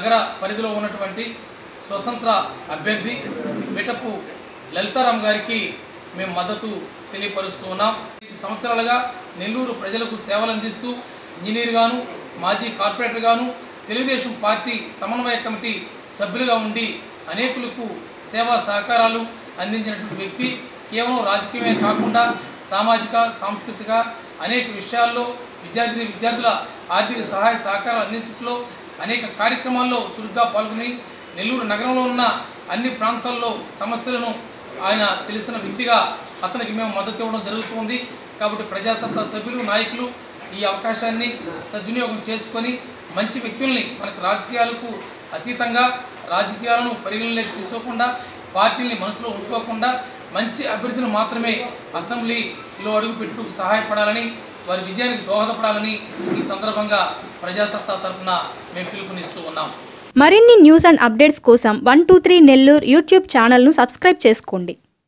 నగర పరిధిలో ఉన్నటువంటి స్వతంత్ర అభ్యర్థి మిటపు లలితారాం గారికి మేము మద్దతు తెలియపరుస్తూ ఉన్నాం ఐదు సంవత్సరాలుగా నెల్లూరు ప్రజలకు సేవలు అందిస్తూ ఇంజనీర్గాను మాజీ కార్పొరేటర్గాను తెలుగుదేశం పార్టీ సమన్వయ కమిటీ సభ్యులుగా ఉండి అనేకులకు సేవా సహకారాలు అందించినటువంటి వ్యక్తి కేవలం రాజకీయమే కాకుండా సామాజిక సాంస్కృతిక అనేక విషయాల్లో విద్యార్థిని విద్యార్థుల ఆర్థిక సహాయ సహకారాలు అందించడంలో అనేక కార్యక్రమాల్లో చురుగ్గా పాల్గొని నెల్లూరు నగరంలో ఉన్న అన్ని ప్రాంతాల్లో సమస్యలను ఆయన తెలిసిన వ్యక్తిగా అతనికి మేము మద్దతు ఇవ్వడం జరుగుతుంది కాబట్టి ప్రజాసత్తా సభ్యులు నాయకులు ఈ అవకాశాన్ని సద్వినియోగం చేసుకొని మంచి వ్యక్తుల్ని మనకు రాజకీయాలకు అతీతంగా రాజకీయాలను పరిగణలోకి తీసుకోకుండా పార్టీని మనసులో ఉంచుకోకుండా మంచి అభ్యర్థులు మాత్రమే అసెంబ్లీలో అడుగుపెట్టుకు సహాయపడాలని వారి విజయానికి దోహదపడాలని ఈ సందర్భంగా ప్రజాసత్తా తరఫున మేము పిలుపునిస్తూ ఉన్నాం మరిన్ని న్యూస్ అండ్ అప్డేట్స్ కోసం one two three Nellore YouTube ఛానల్ను సబ్స్క్రైబ్ చేసుకోండి